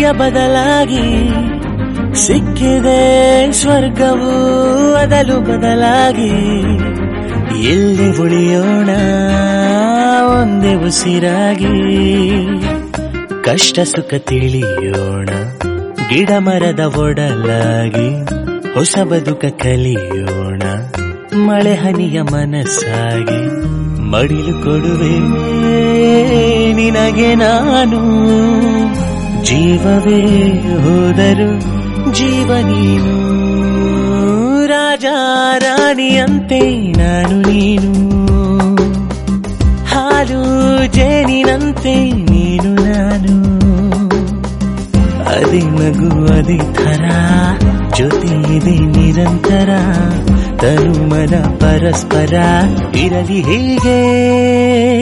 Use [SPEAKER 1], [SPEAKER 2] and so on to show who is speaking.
[SPEAKER 1] ಪ್ರೀತಿಯ ಬದಲಾಗಿ ಸಿಕ್ಕಿದೆ ಸ್ವರ್ಗವು ಅದಲು ಬದಲಾಗಿ ಎಲ್ಲಿ ಉಳಿಯೋಣ ಒಂದೇ ಉಸಿರಾಗಿ ಕಷ್ಟ ಸುಖ ತಿಳಿಯೋಣ ಗಿಡ ಮರದ ಒಡಲಾಗಿ ಹೊಸ ಬದುಕ ಕಲಿಯೋಣ ಮಳೆ ಹನಿಯ ಮನಸ್ಸಾಗಿ ಮಡಿಲು ಕೊಡುವೆ ನಿನಗೆ ನಾನು ಜೀವವೇ ಹೋದರು ಜೀವ ನೀನು ರಾಜ ರಾಣಿಯಂತೆ ನಾನು ನೀನು ಹಾಲು ಜೇನಿನಂತೆ ನೀನು ನಾನು ಅದೇ ನಗು ಅದೇ ಥರ ಜೊತೆ ಇದೆ ನಿರಂತರ ತನು ಮನ ಪರಸ್ಪರ ಇರಲಿ ಹೀಗೆ